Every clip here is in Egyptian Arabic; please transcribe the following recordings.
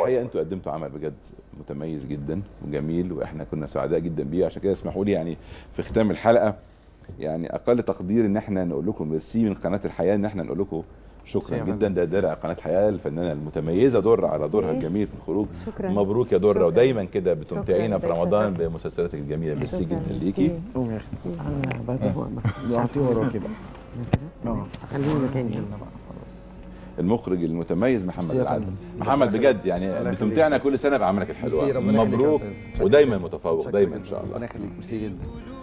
الحقيقه انتوا قدمتوا عمل بجد متميز جدا وجميل واحنا كنا سعداء جدا بيه عشان كده اسمحوا لي يعني في ختام الحلقه يعني اقل تقدير ان احنا نقول لكم ميرسي من قناه الحياه ان احنا نقول لكم شكرا ميرسي يا جدا ده درع قناه الحياه الفنانه المتميزه در على دورها ميرسي. الجميل في الخروج شكرا مبروك يا دره شكراً. ودايما كده بتمتعينا في شكراً. رمضان بمسلسلاتك الجميله ميرسي شكراً. جدا ليكي قوم يا اختي انا بقى نقعد وراكي بقى اه خليني مكاني المخرج المتميز محمد ميرسي يا العدل فندم. محمد بجد يعني الله يخليك. بتمتعنا كل سنه بعملك الحلوه ميرسي، ربنا يخليك يا مبروك أستاذ. ودايما متفوق دايما ان شاء الله ربنا يخليك ميرسي جدا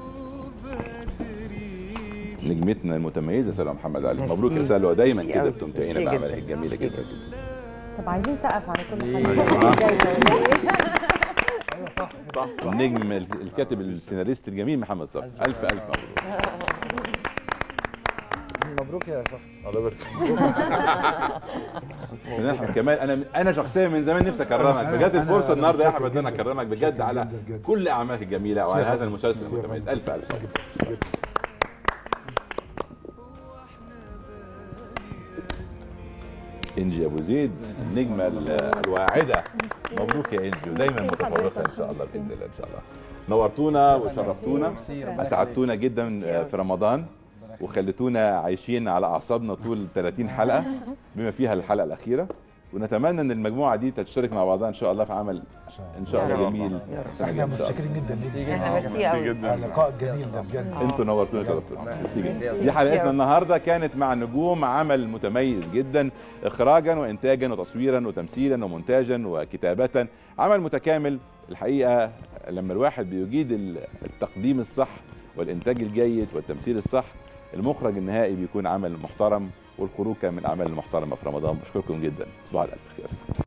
نجمتنا المتميزه سلوى محمد علي ميرسي. مبروك يا سلوى دايما ميرسي كده أوي. بتمتعينا ميرسي باعمالك جدا. الجميله ميرسي جدا طب عايزين سقف على كل إيه. حاجه النجم الكاتب السيناريست الجميل محمد صبري الف الف مبروك مبروك يا صفا الله يبارك فنان احمد كمال انا انا شخصيا من زمان نفسي اكرمك بجد الفرصه النهارده يا احمد ان انا اكرمك بجد على كل اعمالك الجميله وعلى هذا المسلسل المتميز الف الف مبروك. انجي ابو زيد النجمه ال- الواعده مبروك يا انجي ودايما متفوقه ان شاء الله باذن الله ان شاء الله نورتونا وشرفتونا اسعدتونا جدا في رمضان وخليتونا عايشين على اعصابنا طول 30 حلقه بما فيها الحلقه الاخيره ونتمنى ان المجموعه دي تشترك مع بعضها ان شاء الله في عمل ان شاء الله يا رب. جميل يا رب. سنه احنا جميله ان شاء الله متشكرين جدا ليك احنا ميرسي قوي على اللقاء الجميل ده بجد انتوا نورتونا شرفتونا ميرسي جدا. ميرسي. دي حلقتنا النهارده كانت مع نجوم عمل متميز جدا اخراجا وانتاجا وتصويرا وتمثيلا ومونتاجا وكتابه عمل متكامل الحقيقه لما الواحد بيجيد ال- التقديم الصح والانتاج الجيد والتمثيل الصح المخرج النهائي بيكون عمل محترم والخروج كان من الاعمال المحترمه في رمضان بشكركم جدا تصبحوا على الف خير